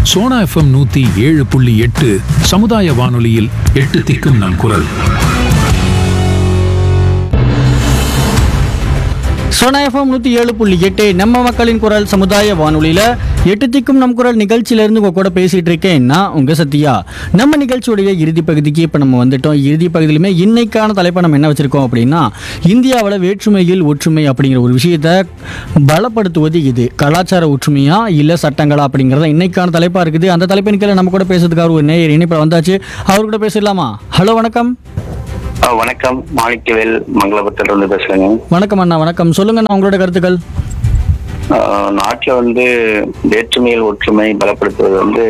Sona FM நூத்தி ஏழு புள்ளி எட்டு சமுதாய வானொலியில் எட்டு திக்கும் நம் குரல் சோனா எஃப்எம் நூற்றி ஏழு புள்ளி எட்டு நம்ம மக்களின் குரல் சமுதாய வானொலியில் எட்டு திக்கும் நம் குரல் நிகழ்ச்சியிலேருந்து உங்கள் கூட பேசிகிட்டு இருக்கேன் நான் உங்கள் சத்யா நம்ம நிகழ்ச்சியுடைய இறுதி பகுதிக்கு இப்போ நம்ம வந்துட்டோம் இறுதி பகுதியிலுமே இன்னைக்கான தலைப்பை நம்ம என்ன வச்சுருக்கோம் அப்படின்னா இந்தியாவில் வேற்றுமையில் ஒற்றுமை அப்படிங்கிற ஒரு விஷயத்தை பலப்படுத்துவது இது கலாச்சார ஒற்றுமையா இல்லை சட்டங்களா அப்படிங்கிறத இன்னைக்கான தலைப்பாக இருக்குது அந்த தலைப்பின் கீழே நம்ம கூட பேசுறதுக்காக ஒரு நேயர் இணைப்பில் வந்தாச்சு அவர் கூட பேசிடலாமா ஹலோ வணக்கம் ஆ, வணக்கம் மாணிக்கவேல் மங்களபுரத்துல இருந்து பேசுறேங்க வணக்கம் அண்ணா வணக்கம் சொல்லுங்கண்ணா உங்களோட கருத்துக்கள் ஆ, நாட்டுல வந்து வேற்றுமையில் ஒற்றுமை பலப்படுத்துவது வந்து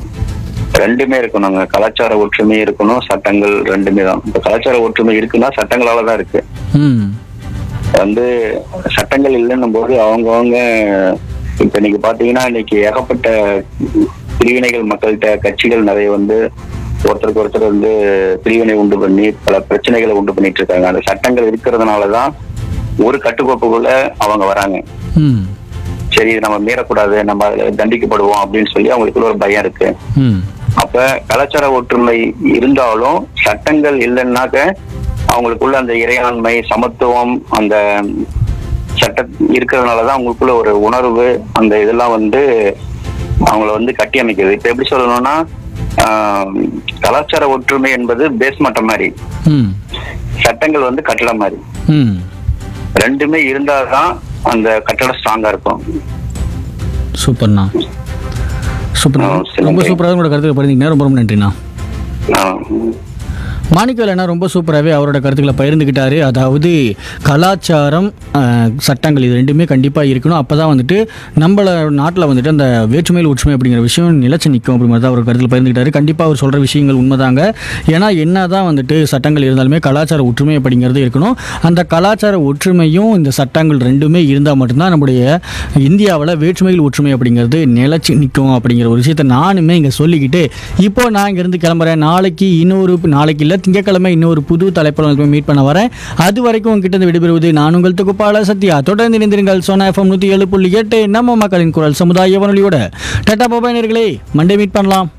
ரெண்டுமே இருக்கணுங்க கலாச்சார ஒற்றுமை இருக்கணும் சட்டங்கள் ரெண்டுமே தான் இப்ப கலாச்சார ஒற்றுமை இருக்குன்னா சட்டங்களால தான் இருக்கு ம் வந்து சட்டங்கள் இல்லைன்னும் போது அவங்கவங்க இப்ப இன்னைக்கு பாத்தீங்கன்னா இன்னைக்கு ஏகப்பட்ட பிரிவினைகள் மக்கள்கிட்ட கட்சிகள் நிறைய வந்து ஒருத்தருக்கு ஒருத்தர் வந்து பிரிவினை உண்டு பண்ணி பல பிரச்சனைகளை உண்டு பண்ணிட்டு இருக்காங்க அந்த சட்டங்கள் இருக்கிறதுனாலதான் ஒரு கட்டுக்கோப்புக்குள்ள அவங்க வராங்க ம் சரி இது நம்ம மீறக்கூடாது நம்ம அதுல தண்டிக்கப்படுவோம் அப்படின்னு சொல்லி அவங்களுக்குள்ள ஒரு பயம் இருக்கு ம் அப்ப கலாச்சார ஒற்றுமை இருந்தாலும் சட்டங்கள் இல்லைன்னாக்க அவங்களுக்குள்ள அந்த இறையாண்மை சமத்துவம் அந்த சட்ட இருக்கிறதுனாலதான் அவங்களுக்குள்ள ஒரு உணர்வு அந்த இதெல்லாம் வந்து அவங்கள வந்து கட்டி அமைக்குது இப்ப எப்படி சொல்லணும்னா ஆஹ், கலாச்சார ஒற்றுமை என்பது பேஸ் மட்டம் மாதிரி ம் சட்டங்கள் வந்து கட்டடம் மாதிரி ம் ரெண்டுமே இருந்தாதான் அந்த கட்டடம் ஸ்ட்ராங்கா இருக்கும் சூப்பர்ண்ணா சூப்பர் ஆ, சரி, ரொம்ப நன்றி. சூப்பராக உங்களோட கருத்துக்களை பகிர்ந்தீங்க ரொம்ப ரொம்ப நன்றிண்ணா ஆஹ், மாணிக்கவேல் அண்ணா ரொம்ப சூப்பராகவே அவரோட கருத்துக்களை பகிர்ந்துக்கிட்டாரு அதாவது கலாச்சாரம் அஹ், சட்டங்கள் இது ரெண்டுமே கண்டிப்பாக இருக்கணும் அப்போ தான் வந்துட்டு நம்மள நாட்டில் வந்துட்டு அந்த வேற்றுமையில் ஒற்றுமை அப்படிங்கிற விஷயம் நிலச்சி நிற்கும் அப்படிங்கிறது தான் அவர் கருத்தில் பகிர்ந்துக்கிட்டாரு கண்டிப்பாக அவர் சொல்கிற விஷயங்கள் உண்மைதாங்க ஏன்னா என்ன தான் வந்துட்டு சட்டங்கள் இருந்தாலுமே கலாச்சார ஒற்றுமை அப்படிங்கிறது இருக்கணும் அந்த கலாச்சார ஒற்றுமையும் இந்த சட்டங்கள் ரெண்டுமே இருந்தால் மட்டும்தான் நம்முடைய இந்தியாவில் வேற்றுமையில் ஒற்றுமை அப்படிங்கிறது நிலச்சி நிற்கும் அப்படிங்கிற ஒரு விஷயத்தை நானுமே இங்கே சொல்லிக்கிட்டு இப்போ நான் இங்கேருந்து கிளம்புறேன் நாளைக்கு இன்னொரு நாளைக்கு இல்லை திங்கக்கிழமை இன்னொரு புது தலைப்பில் மீட் பண்ண வரேன் அது வரைக்கும் உங்ககிட்ட இருந்து விடைபெறுவது நான் உங்கள் தொகுப்பாளர் சத்யா தொடர்ந்து இணைந்திருங்கள் சோனா எஃப்எம் நூற்றி ஏழு புள்ளி எட்டு நம்ம மக்களின் குரல் சமுதாய வானொலியோட டாட்டா பாபா நேர்களே மண்டே மீட் பண்ணலாம்